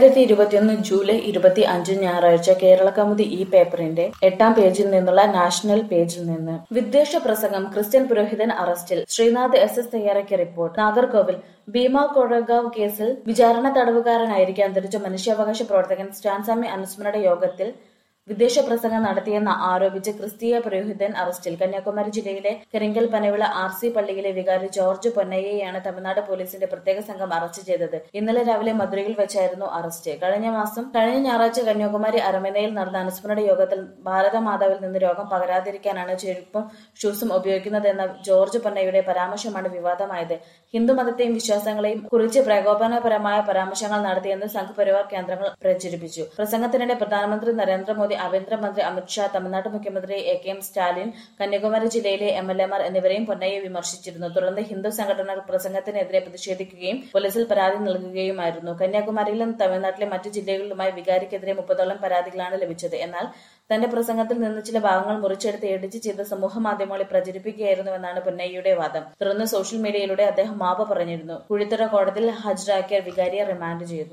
രണ്ടായിരത്തി ഇരുപത്തിയൊന്ന് ജൂലൈ ഇരുപത്തി അഞ്ച് ഞായറാഴ്ച കേരള കൗമുദി ഈ പേപ്പറിന്റെ എട്ടാം പേജിൽ നിന്നുള്ള നാഷണൽ പേജിൽ നിന്ന് വിദ്വേഷ പ്രസംഗം ക്രിസ്ത്യൻ പുരോഹിതൻ അറസ്റ്റിൽ ശ്രീനാഥ് എസ് എസ് തയ്യാറാക്കിയ റിപ്പോർട്ട് നാഗർകോവിൽ ഭീമ കൊഴഗാവ് കേസിൽ വിചാരണ തടവുകാരനായിരിക്കെ അന്തരിച്ച മനുഷ്യാവകാശ പ്രവർത്തകൻ സ്റ്റാൻസാമി അനുസ്മരണ യോഗത്തിൽ വിദ്വേഷ പ്രസംഗം നടത്തിയെന്ന് ആരോപിച്ച് ക്രിസ്തീയ പുരോഹിതൻ അറസ്റ്റിൽ കന്യാകുമാരി ജില്ലയിലെ കരിങ്കൽ പനവിള ആർ സി പള്ളിയിലെ വികാരി ജോർജ് പൊന്നയ്യയാണ് തമിഴ്നാട് പോലീസിന്റെ പ്രത്യേക സംഘം അറസ്റ്റ് ചെയ്തത് ഇന്നലെ രാവിലെ മധുരയിൽ വെച്ചായിരുന്നു അറസ്റ്റ് കഴിഞ്ഞ മാസം കഴിഞ്ഞ ഞായറാഴ്ച കന്യാകുമാരി അരമനയിൽ നടന്ന അനുസ്മരണ യോഗത്തിൽ ഭാരതമാതാവിൽ നിന്ന് രോഗം പകരാതിരിക്കാനാണ് ചെരുപ്പും ഷൂസും ഉപയോഗിക്കുന്നതെന്ന ജോർജ് പൊന്നയുടെ പരാമർശമാണ് വിവാദമായത് ഹിന്ദുമതത്തെയും വിശ്വാസങ്ങളെയും കുറിച്ച് പ്രകോപനപരമായ പരാമർശങ്ങൾ നടത്തിയെന്ന് സംഘപരിവാർ കേന്ദ്രങ്ങൾ പ്രചരിപ്പിച്ചു പ്രസംഗത്തിനിടെ പ്രധാനമന്ത്രി നരേന്ദ്രമോദി ആഭ്യന്തരമന്ത്രി അമിത്ഷാ തമിഴ്നാട് മുഖ്യമന്ത്രി A K M Stalin Kanyakumari ജില്ലയിലെ എം എൽ എമാർ എന്നിവരെയും പൊന്നയെ വിമർശിച്ചിരുന്നു തുടർന്ന് ഹിന്ദു സംഘടനകൾ പ്രസംഗത്തിനെതിരെ പ്രതിഷേധിക്കുകയും പോലീസിൽ പരാതി നൽകുകയുമായിരുന്നു കന്യാകുമാരിയിലും തമിഴ്നാട്ടിലെ മറ്റു ജില്ലകളിലുമായി വികാരിക്കെതിരെ മുപ്പതോളം പരാതികളാണ് ലഭിച്ചത് എന്നാൽ തന്റെ പ്രസംഗത്തിൽ നിന്ന് ചില ഭാഗങ്ങൾ മുറിച്ചെടുത്ത് എഡിറ്റ് ചെയ്ത് സമൂഹ മാധ്യമങ്ങളിൽ പ്രചരിപ്പിക്കുകയായിരുന്നുവെന്നാണ് പൊന്നയ്യയുടെ വാദം തുടർന്ന് സോഷ്യൽ മീഡിയയിലൂടെ അദ്ദേഹം മാപ്പ് പറഞ്ഞിരുന്നു കുഴിത്തുറ കോടതിയിൽ ഹാജരാക്കിയ വികാരിയെ റിമാൻഡ് ചെയ്തു